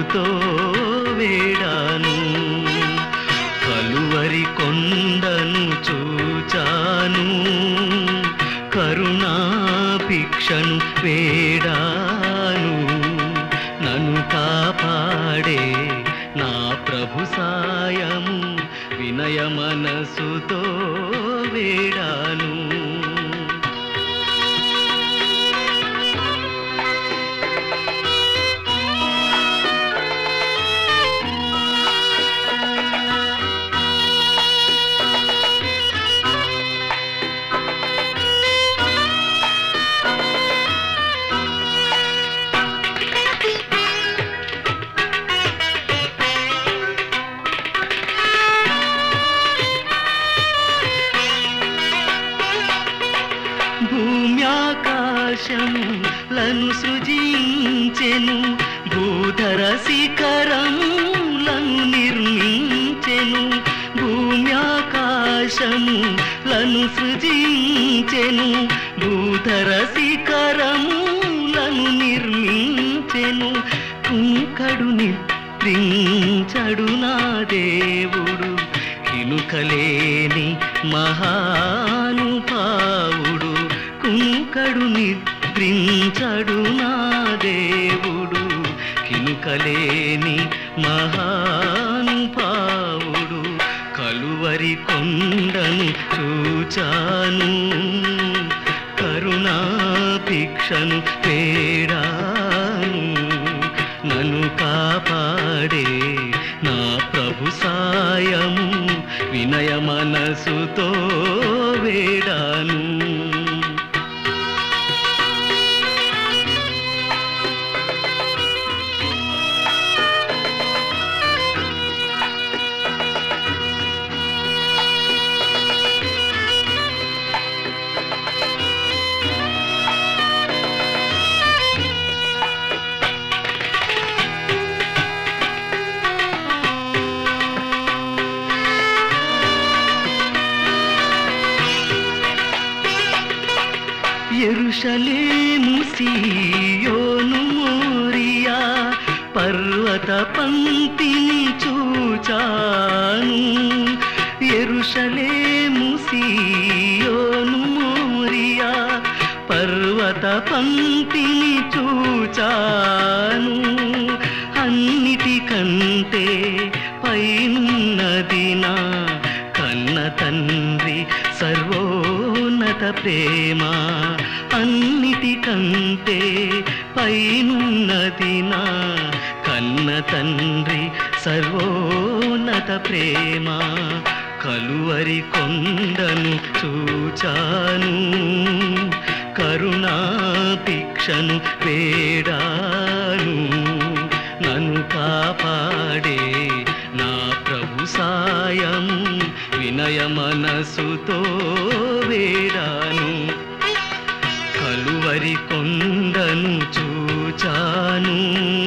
మనసుతో వేడాను కలువరి కొండను చూచాను కరుణాభిక్షను వేడాను నన్ను కాపాడే నా ప్రభు సాయము వినయ మనసుతో వేడాను భూమ్యాకాశములను సృజించెను భూధర శిఖరములను నిర్మించెను భూమ్యాకాశములను సృజించెను భూధర శిఖరములను నిర్మించెను కుంకడు నిద్రించడు నా దేవుడు కినుకలేని మహానుభావుడు కుంకడు నిద్రించడు నా దేవుడు కినుకలేని మహానుభావుడు కలువరి కొండను చూచాను కరుణాభిక్షను వేడాను నన్ను కాపాడే నా ప్రభు సాయము వినయ మనసుతో వేడాను ఎరుషలేము సీయోను మోరియా పర్వత పంక్తిని చూచాను ఎరుషలేము సీయోను మోరియా పర్వత పంక్తిని చూచాను అన్నిటికంటే పైనున్నది నా కన్న తండ్రి సర్వోన్నత ప్రేమ అన్నిటికంటే పైనున్నది నా కన్న తండ్రి సర్వోన్నత ప్రేమ కలువరి కొండను చూచాను కరుణాభిక్షను వేడాను నన్ను కాపాడే నా ప్రభు సాయము వినయ మనసుతో వేడాను కలువరి కొండను చూచాను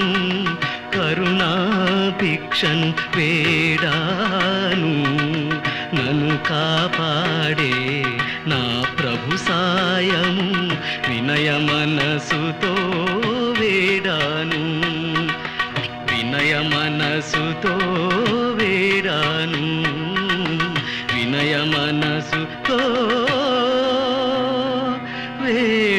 కరుణాభిక్షను వేడాను నన్ను కాపాడే నా ప్రభు సాయము వినయ మనసుతో వేడాను వినయ మనసుతో వేడాను వినయ మనసుతో వేడాను